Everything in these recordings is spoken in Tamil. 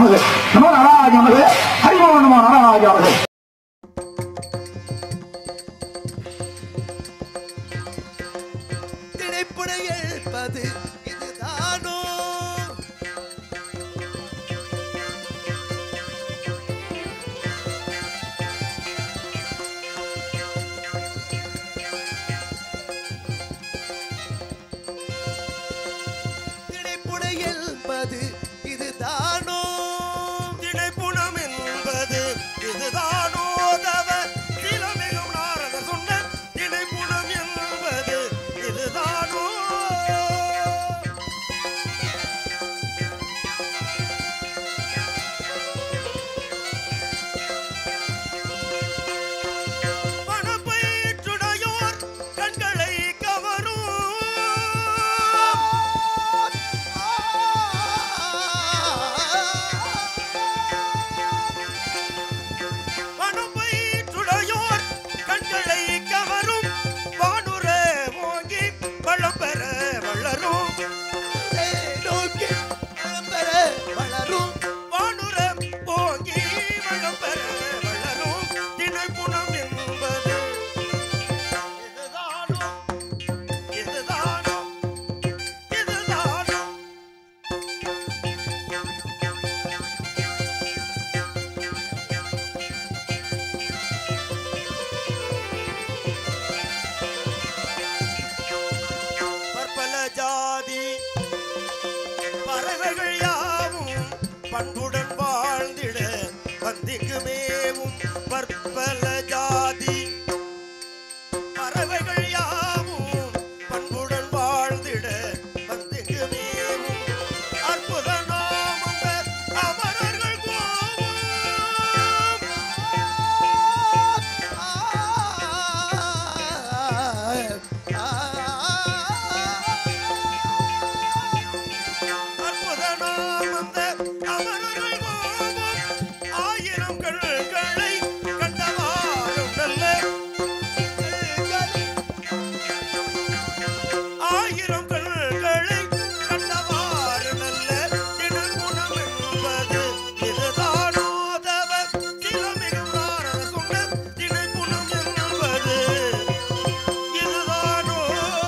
நமது நம நாராஜ நமது ஹரிமோ நம நாராஜ நமது திணைப்புடை எழுப்பது இதுதானோ திணைப்புடை எழுப்பது இதுதானோ திணைப்புணம் என்பது இதுதானோ தவ திலமிகும் நாரத சொன்ன திணைப்புணம் என்பது இதுதானோ பணப்பயிற்றுடையோர் கண்களை கவரும் பணப்பயிற்றுடையோர் கண்களை கவரும் வானுர ஓங்கி பழம் பெற வளரும் நோக்கி பழம் பெற வளரும் வானுர ஓங்கி பழம் பெற வளரும் திணைப்புணம் என்பது இதுதானோ இதுதானோ இதுதானோ பற்பல ஜாதி பறவைகள் யாவும் பண்புடன் வாழ்ந்திட பந்திக்கு மேவும் பற்பல ஜாதி பறவைகள் யாவும் பண்புடன் வாழ்ந்திட பந்திக்கு மேவும் அற்புத நாமங்க அமரர்கள் ஆயிரம் கண்களை கண்டவாறும் நல்ல ஆயிரம் கண்களை கண்டவாறு நல்ல தினகுணம் என்பது இதுதானோ தவ திலமிகும் நாரத சொன்ன தினகுணம் என்பது இதுதானோ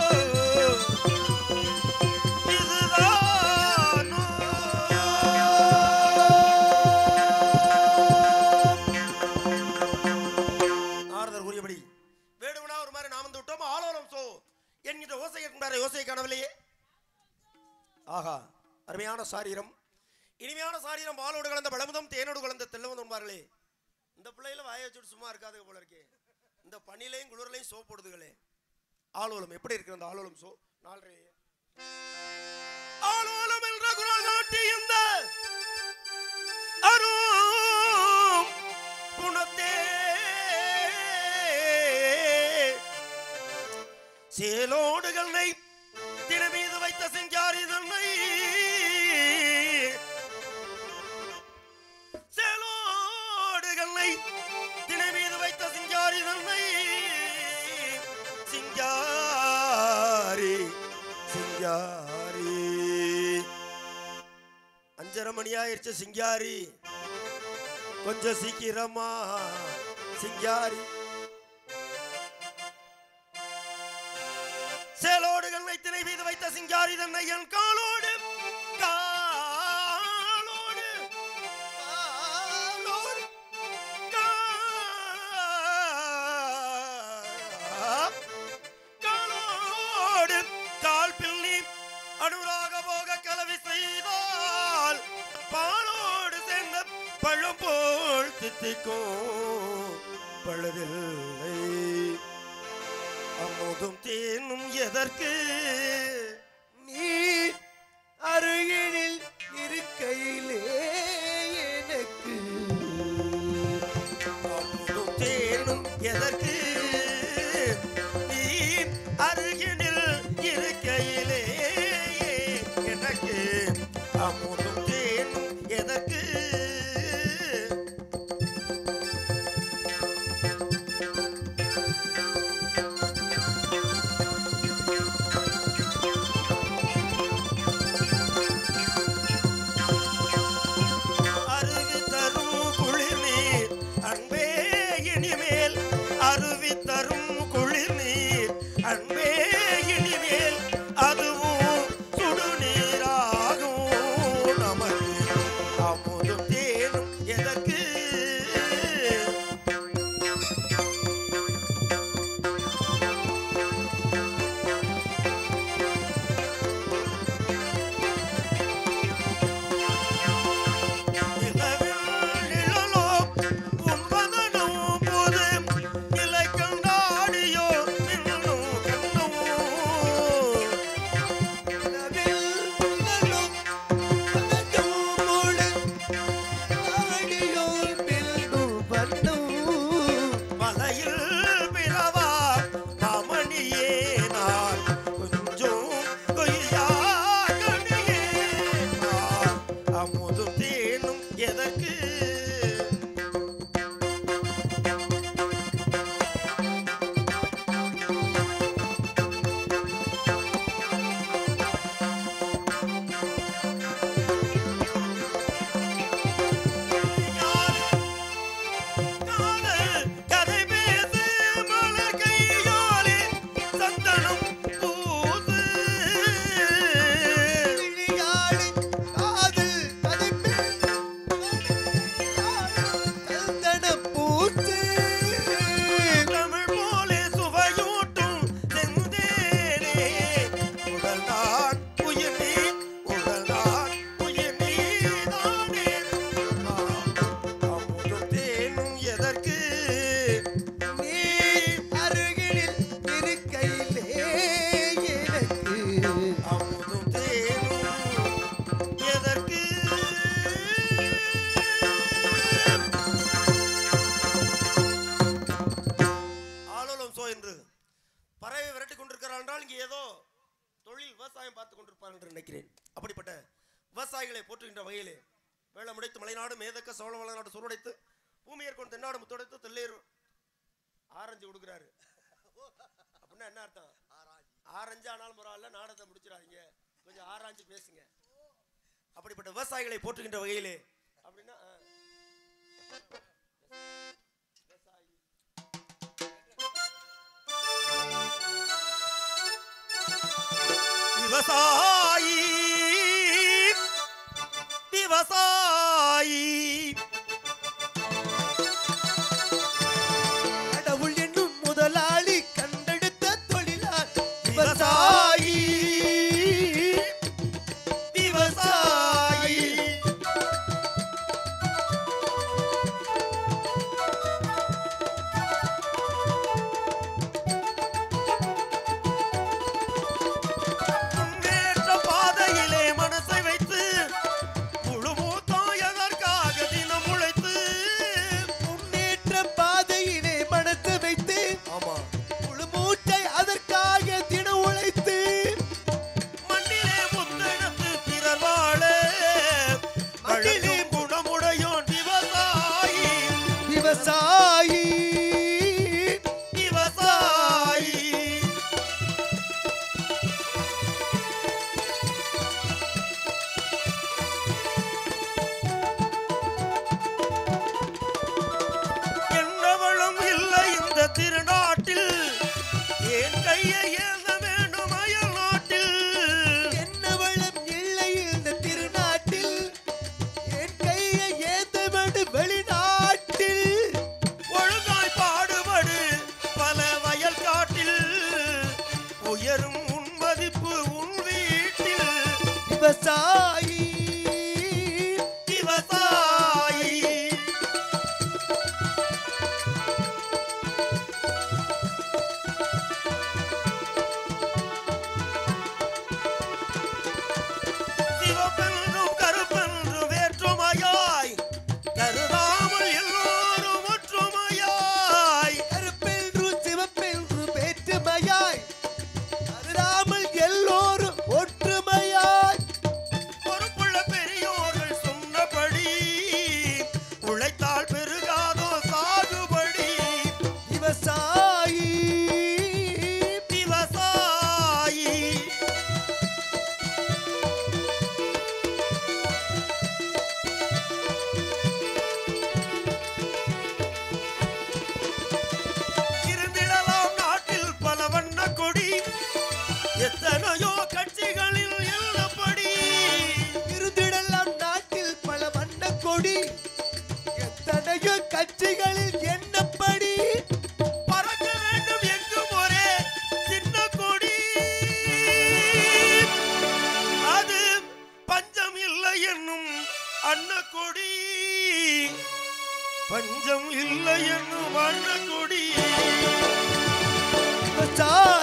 நாரதர் கூறியபடி வேடுவனா ஒரு மாதிரி நாம் வந்து விட்டோம் ஆலோலம் சோ என்கிற ஓசை என்பார யோசை காணவில்லையே ஆஹா அருமையான சாரீரம் இனிமையான சாரீரம் பாலோடு கலந்த பழமுதம் தேனோடு கலந்த தெல்லவன் என்பார்களே இந்த பிள்ளையில வாயை வச்சுட்டு சும்மா இருக்காது போல இருக்கே இந்த பனிலையும் குளிர்லையும் சோ போடுதுகளே ஆலோலம் எப்படி இருக்கு அந்த ஆலோலம் சோ நாலரை ஆலோலம் என்ற குரல் காட்டி இந்த அரும் குணத்தே சேலோடுகளை தினமீது வைத்த செஞ்சாரி தன்னை சேலோடுகளை தினமீது வைத்த சிங்காரி தன்னை சிங்காரி சிங்காரி அஞ்சரை மணி ஆயிருச்சு சிங்காரி கொஞ்சம் சீக்கிரமா சிங்காரி சேலோடுகள் வைத்தினை மீது வைத்த சிங்காரி தன்னை என் காலோடு காலோடு காலோடு கா- காலோடு கால் பிள்ளி அனுராக போக கலவி செய்தால் பாலோடு சேர்ந்த பழம் போல் தித்திக்கும் பழுதில்லை அமுதும் தேனும் எதற்கு நீ அருகினில் இருக்கையிலே எனக்கு அமுதும் தேனும் எதற்கு நீ அருகினில் இருக்கையிலே எனக்கு அமுதும் தேனும் எதற்கு அமுதும் தேனும் எதற்கு காதல் கதை பேசு மலர் கையாலே சந்தனம் பூசு விழியாடு காதல் கதைப்பில் சந்தனம் பூத்து தமிழ் போலே சுவையூட்டும் செந்தேனே உடல்தான் உயிர் நீ உடல்தான் உயிர் நீதானே அமுதும் தேனும் எதற்கு நீ அருகினில் இருக்கையிலே எனக்கு அமுதும் தேனும் எதற்கு ஆலோலம் சோ என்று பறவை விரட்டி கொண்டிருக்கிறார் என்றால் இங்கே ஏதோ தொழில் விவசாயம் பார்த்து கொண்டிருப்பார் என்று நினைக்கிறேன் அப்படிப்பட்ட விவசாயிகளை போற்றுகின்ற வகையிலே வேள முடைத்து மலைநாடு மேதக்க சோழ வளநாடு சுருடைத்து பூமியர்கொண்டு தென்னாடு முத்துடைத்து தெல்லேர் ஆரஞ்சு கொடுக்குறாரு அப்படின்னா என்ன அர்த்தம் ஆரஞ்சு ஆனாலும் பரவாயில்ல நாடகத்தை முடிச்சிடாதீங்க கொஞ்சம் ஆராய்ஞ்சு பேசுங்க அப்படிப்பட்ட விவசாயிகளை போற்றுகின்ற வகையிலே அப்படின்னா ஆ. விவசாயி விவசாயி விவசாயி கடவுள் என்னும் முதலாளி கண்டெடுத்த தொழிலால் விவசாயி விவசாயி முன்னேற்ற பாதையிலே மனசை வைத்து முழு மூத்தம் எதற்காக தினம் உழைத்து முன்னேற்ற பாதையிலே மனசு வைத்து ஆமா முழு மூட்டை அதற்காக தினம் உழைத்து மண்ணிலே முத்தெடுத்து பிறர் வாழ மண்ணிலே குணமுடையோன் விவசாயி விவசாயி விவசாயி என்னவளும் இல்லை இந்த திருநாட்டில் என் கையை ஏந்த வேண்டும் அயல் நாட்டில் என்ன வளம் இல்லை இந்த திருநாட்டில் என் கையை ஏந்த வேண்டும் வெளிநாட்டில் ஒழுங்காய் பாடுபடு பல வயல் காட்டில் உயரும் உன் மதிப்பு உன் வீட்டில் விவசாயி விவசாயி சிவப்பென்றும் கருப்பென்றும் வேற்றுமையாய் கருதாமல் எல்லோரும் ஒற்றுமையாய் கருப்பென்று சிவப்பென்று வேற்றுமையாய் கருதாமல் எல்லோரும் ஒற்றுமையாய் பொறுப்புள்ள பெரியோர்கள் சொன்னபடி உழைத்தால் பெருகாதோ சாகுபடி விவசாயி விவசாயி இருந்திடலாம் நாட்டில் பல வண்ண கொடி எத்தனையோ கட்சிகளில் எழுதப்படி இருந்திடலாம் நாட்டில் பல வண்ண கொடி எத்தனையோ கட்சிகளில் என்னப்படி பறக்க வேண்டும் எங்கும் ஒரே சின்ன கொடி அது பஞ்சம் இல்லை என்னும் அன்ன கொடி பஞ்சம் இல்லை என்னும் அன்ன கொடி விவசாயி